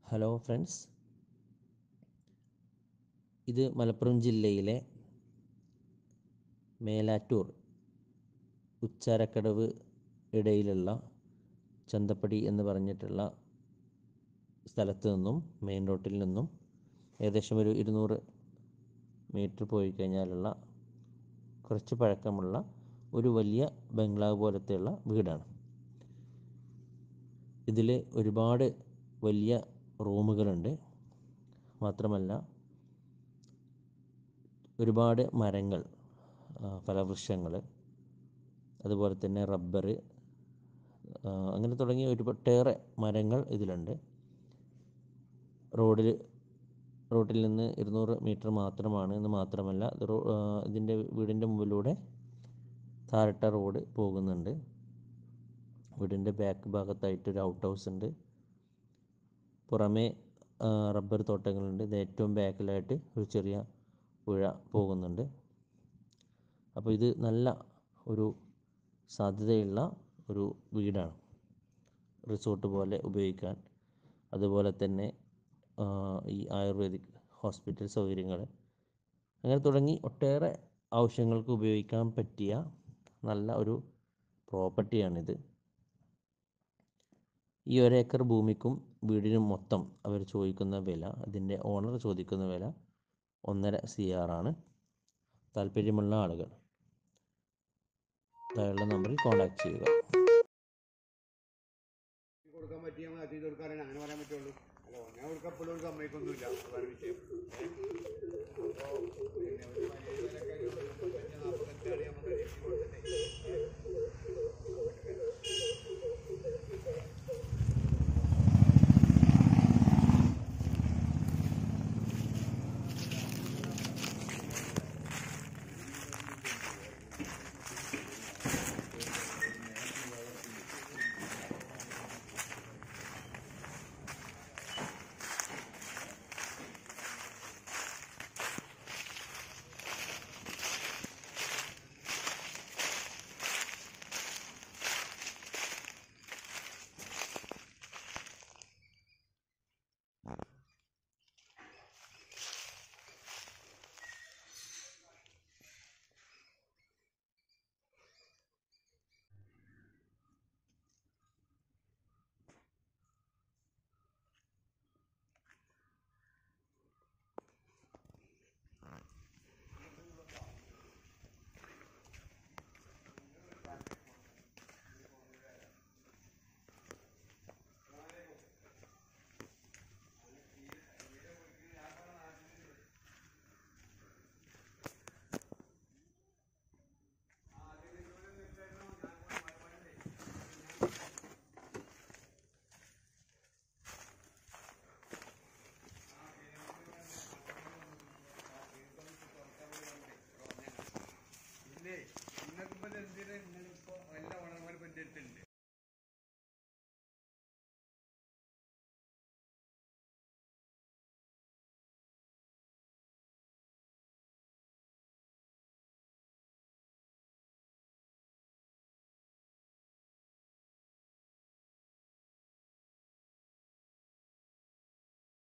hello friends ഇത് മലപ്പുറം ജില്ലയിലെ മേലാറ്റൂർ ഉച്ചാരക്കടവ് ഇടയിലുള്ള ചന്തപ്പടി എന്ന് പറഞ്ഞിട്ടുള്ള സ്ഥലത്ത് നിന്നും മെയിൻ റോട്ടിൽ നിന്നും ഏകദേശം ഒരു ഇരുന്നൂറ് മീറ്റർ പോയി കഴിഞ്ഞാലുള്ള കുറച്ച് പഴക്കമുള്ള ഒരു വലിയ ബംഗ്ലാവ് പോലത്തെയുള്ള വീടാണ് ഇതിൽ ഒരുപാട് വലിയ റൂമുകളുണ്ട് മാത്രമല്ല ഒരുപാട് മരങ്ങൾ ആ, ഫലവൃക്ഷങ്ങൾ അതുപോലെ തന്നെ റബ്ബർ അങ്ങനെ തുടങ്ങിയ ഒരുപാട്ടേറെ മരങ്ങൾ ഇതിലുണ്ട് റോഡിൽ റോഡിൽ നിന്ന് ഇരുന്നൂറ് മീറ്റർ മാത്രമാണ് എന്ന് മാത്രമല്ല ഇത് റോ ആ, ഇതിൻ്റെ വീടിൻ്റെ മുമ്പിലൂടെ താരട്ട റോഡ് പോകുന്നുണ്ട് വീടിൻ്റെ ബാക്ക് ഭാഗത്തായിട്ട് ഒരു ഔട്ട് ഹൗസ് ഉണ്ട് പുറമേ ആ, റബ്ബർ തോട്ടങ്ങളുണ്ട് ഇത് ഏറ്റവും ബാക്കിലായിട്ട് ഒരു ചെറിയ പുഴ പോകുന്നുണ്ട് അപ്പോൾ ഇത് നല്ല ഒരു സാധ്യതയുള്ള ഒരു വീടാണ് റിസോർട്ട് പോലെ ഉപയോഗിക്കാൻ അതുപോലെ തന്നെ ആ, ഈ ആയുർവേദിക് ഹോസ്പിറ്റൽ സൗകര്യങ്ങൾ അങ്ങനെ തുടങ്ങി ഒട്ടേറെ ആവശ്യങ്ങൾക്ക് ഉപയോഗിക്കാൻ പറ്റിയ നല്ല ഒരു പ്രോപ്പർട്ടിയാണിത് ഈ ഒരേക്കർ ഭൂമിക്കും വീടിനും മൊത്തം അവർ ചോദിക്കുന്ന വില അതിൻ്റെ ഓണർ ചോദിക്കുന്ന വില ഒന്നര സി ആണ് താല്പര്യമുള്ള ആളുകൾ താഴെയുള്ള നമ്പറിൽ കോൺടാക്ട് ചെയ്യുക കൊടുക്കാൻ പറ്റിയ നമ്മൾ അത് ചെയ്ത് കൊടുക്കാനാണ് അങ്ങനെ പറയാൻ പറ്റുള്ളൂ അല്ല ഒന്നേ കൊടുക്കാൻ എപ്പോഴും ഒരു സമ്മതിക്കൊന്നുമില്ല അതാണ് വിഷയം അപ്പോൾ പിന്നെ ഒരു വലിയ വിലക്കാരി ഒരു മുപ്പത്തഞ്ച് നാൽപ്പത്തഞ്ചാണ് നമുക്ക് എഴുതി കൊടുത്തിട്ട്